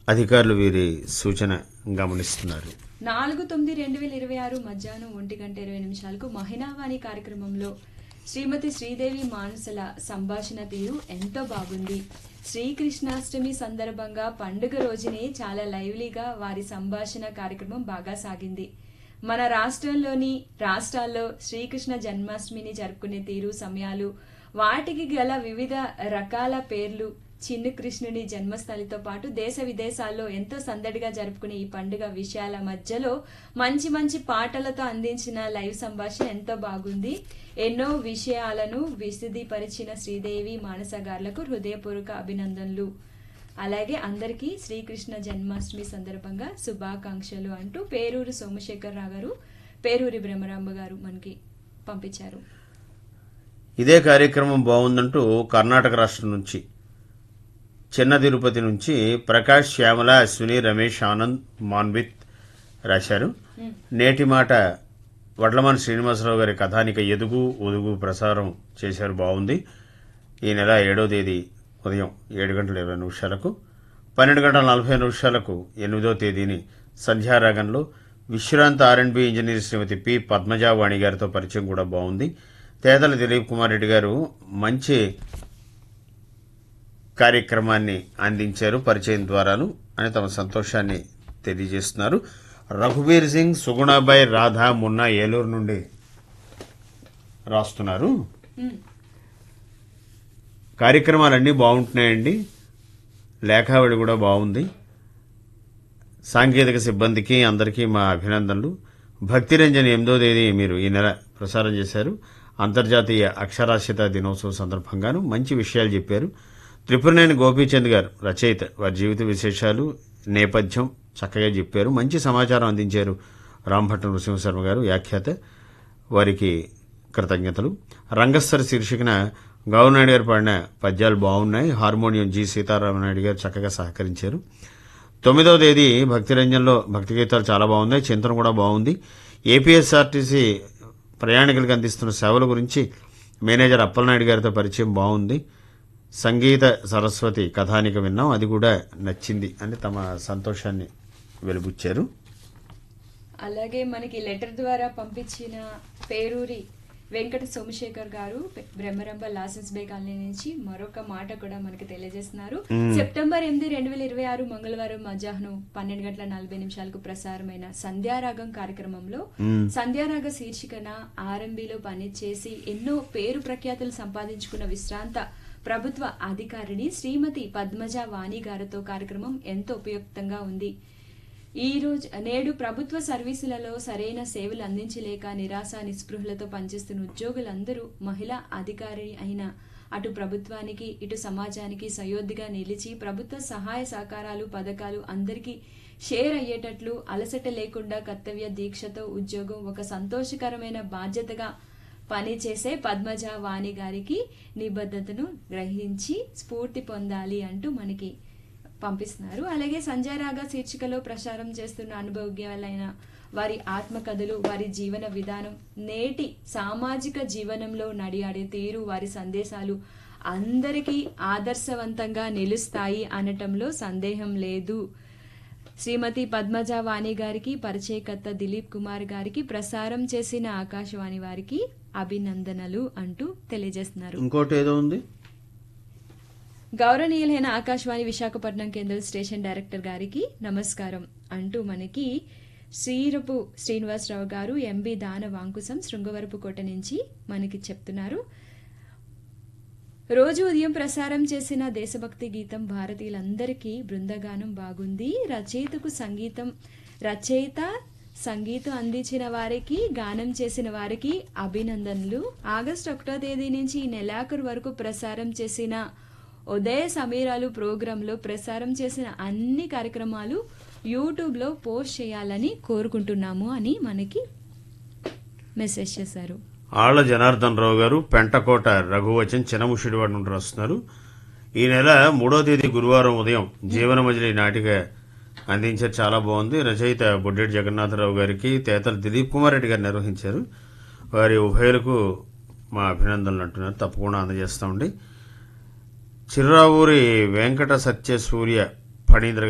అధికారులు వీరి సూచన గమనిస్తున్నారు నాలుగు తొమ్మిది రెండు వేల ఇరవై ఆరు మధ్యాహ్నం ఒంటి గంట ఇరవై నిమిషాలకు మహిళావాణి కార్యక్రమంలో శ్రీమతి శ్రీదేవి మానసల సంభాషణ తీరు ఎంతో బాగుంది శ్రీకృష్ణాష్టమి సందర్భంగా పండుగ రోజునే చాలా లైవ్లీగా వారి సంభాషణ కార్యక్రమం బాగా సాగింది మన రాష్ట్రంలోని రాష్ట్రాల్లో శ్రీకృష్ణ జన్మాష్టమిని జరుపుకునే తీరు సమయాలు వాటికి గల వివిధ రకాల పేర్లు చిన్న కృష్ణుని జన్మస్థలితో పాటు దేశ విదేశాల్లో ఎంతో సందడిగా జరుపుకునే ఈ పండుగ విషయాల మధ్యలో మంచి మంచి పాటలతో అందించిన లైవ్ సంభాషణ ఎంతో బాగుంది ఎన్నో విషయాలను విశదీపరిచిన శ్రీదేవి మానస గారులకు హృదయపూర్వక అభినందనలు అలాగే అందరికీ శ్రీకృష్ణ జన్మాష్టమి సందర్భంగా శుభాకాంక్షలు అంటూ పేరూరు సోమశేఖర్ రావు గారు పేరూరి బ్రహ్మరాంబ గారు మనకి పంపించారు ఇదే కార్యక్రమం బాగుందంటూ కర్ణాటక రాష్ట్రం నుంచి చిన్న తిరుపతి నుంచి ప్రకాష్ శ్యామల అశ్విని రమేష్ ఆనంద్ మాన్విత్ రాశారు నేటి మాట వడ్లమాన్ శ్రీనివాసరావు గారి కథానిక ఎదుగు ఒదుగు ప్రసారం చేశారు బాగుంది ఈ నెల ఏడో తేదీ ఉదయం ఏడు గంటల ఇరవై నిమిషాలకు పన్నెండు గంటల నలభై నిమిషాలకు ఎనిమిదో తేదీని సంధ్యారాగంలో విశ్రాంత ఆర్ఎండ్బి ఇంజనీర్ శ్రీమతి పి పద్మజావాణి గారితో పరిచయం కూడా బాగుంది తేదల దిలీప్ కుమార్ రెడ్డి గారు మంచి కార్యక్రమాన్ని అందించారు పరిచయం ద్వారాను అని తమ సంతోషాన్ని తెలియజేస్తున్నారు రఘువీర్ సింగ్ సుగుణాబాయ్ రాధా మున్నా ఏలూరు నుండి రాస్తున్నారు ఉమ్, కార్యక్రమాలన్నీ బాగుంటున్నాయండి లేఖావళి కూడా బాగుంది సాంకేతిక సిబ్బందికి అందరికీ మా అభినందనలు భక్తిరంజన్ ఎనిమిదో తేదీ మీరు ఈ నెల ప్రసారం చేశారు అంతర్జాతీయ అక్షరాస్యత దినోత్సవం సందర్భంగాను మంచి విషయాలు చెప్పారు త్రిపురనేని గోపీచంద్ గారు రచయిత వారి జీవిత విశేషాలు నేపథ్యం చక్కగా చెప్పారు మంచి సమాచారం అందించారు రాంభట్ట నృసింహశర్మ గారు వ్యాఖ్యాత వారికి కృతజ్ఞతలు రంగస్థర శీర్షికన గౌరనాయుడు గారు పాడిన పద్యాలు బాగున్నాయి హార్మోనియం జి సీతారామనాయుడు గారు చక్కగా సహకరించారు తొమ్మిదవ తేదీ భక్తిరంజన్లో భక్తి గీతాలు చాలా బాగున్నాయి చింతన కూడా బాగుంది ఏపీఎస్ఆర్టీసీ ప్రయాణికులకు అందిస్తున్న సేవల గురించి మేనేజర్ అప్పలనాయుడు గారితో పరిచయం బాగుంది సంగీత సరస్వతి కథానిక విన్నాం అది కూడా నచ్చింది అని తమ సంతోషాన్ని వెలుబుచ్చారు అలాగే మనకి లెటర్ ద్వారా పంపించిన పేరూరి వెంకట సోమశేఖర్ గారు పె- బ్రహ్మరంభ లాసెన్స్ బే కాలనీ నుంచి మరొక మాట కూడా మనకి తెలియజేస్తున్నారు సెప్టెంబర్ ఎనిమిది రెండు వేల ఇరవై ఆరు మంగళవారం మధ్యాహ్నం పన్నెండు గంటల నలభై నిమిషాలకు ప్రసారమైన సంధ్యారాగం కార్యక్రమంలో సంధ్యారాగ శీర్షికన ఆర్ఎంబిలో పనిచేసి ఎన్నో పేరు ప్రఖ్యాతులు సంపాదించుకున్న విశ్రాంత ప్రభుత్వ అధికారిని శ్రీమతి పద్మజ వాణి గారితో కార్యక్రమం ఎంతో ఉపయుక్తంగా ఉంది ఈ రోజు నేడు ప్రభుత్వ సర్వీసులలో సరైన సేవలు అందించలేక నిరాశ నిస్పృహలతో పనిచేస్తున్న ఉద్యోగులందరూ మహిళా అధికారి అయిన అటు ప్రభుత్వానికి ఇటు సమాజానికి సయోధ్యగా నిలిచి ప్రభుత్వ సహాయ సహకారాలు పథకాలు అందరికీ షేర్ అయ్యేటట్లు అలసట లేకుండా కర్తవ్య దీక్షతో ఉద్యోగం ఒక సంతోషకరమైన బాధ్యతగా పనిచేసే పద్మజ వాణి గారికి నిబద్ధతను గ్రహించి స్ఫూర్తి పొందాలి అంటూ మనకి పంపిస్తున్నారు అలాగే సంజయరాగ శీర్షికలో ప్రసారం చేస్తున్న అనుభవజ్ఞాలైన వారి ఆత్మకథలు వారి జీవన విధానం నేటి సామాజిక జీవనంలో నడియాడే తీరు వారి సందేశాలు అందరికీ ఆదర్శవంతంగా నిలుస్తాయి అనటంలో సందేహం లేదు శ్రీమతి పద్మజ వాణి గారికి పరిచయకర్త దిలీప్ కుమార్ గారికి ప్రసారం చేసిన ఆకాశవాణి వారికి అభినందనలు అంటూ తెలియజేస్తున్నారు ఇంకోటి ఏదో ఉంది గౌరవనీయులైన ఆకాశవాణి విశాఖపట్నం కేంద్ర స్టేషన్ డైరెక్టర్ గారికి నమస్కారం అంటూ మనకి శ్రీరపు శ్రీనివాసరావు గారు ఎంబి దాన వాంకుశం శృంగవరపు కోట నుంచి మనకి చెప్తున్నారు రోజు ఉదయం ప్రసారం చేసిన దేశభక్తి గీతం భారతీయులందరికీ బృందగానం బాగుంది రచయితకు సంగీతం రచయిత సంగీతం అందించిన వారికి గానం చేసిన వారికి అభినందనలు ఆగస్టు ఒకటో తేదీ నుంచి ఈ నెలాఖరు వరకు ప్రసారం చేసిన ఉదయ సమీరాలు ప్రోగ్రాంలో ప్రసారం చేసిన అన్ని కార్యక్రమాలు యూట్యూబ్లో పోస్ట్ చేయాలని కోరుకుంటున్నాము అని మనకి మెసేజ్ చేశారు ఆళ్ల జనార్దన్ రావు గారు పెంటకోట రఘువచన్ చినముషిడివాడు నుండి రాస్తున్నారు ఈ నెల మూడో తేదీ గురువారం ఉదయం జీవన మజిలీ నాటిక అందించారు చాలా బాగుంది రచయిత బొడ్డెడి జగన్నాథరావు గారికి తేతల దిలీప్ కుమార్ రెడ్డి గారు నిర్వహించారు వారి ఉభయులకు మా అభినందనలు అంటున్నారు తప్పకుండా అందజేస్తామండి చిర్రావూరి వెంకట సత్య సూర్య ఫణీంద్ర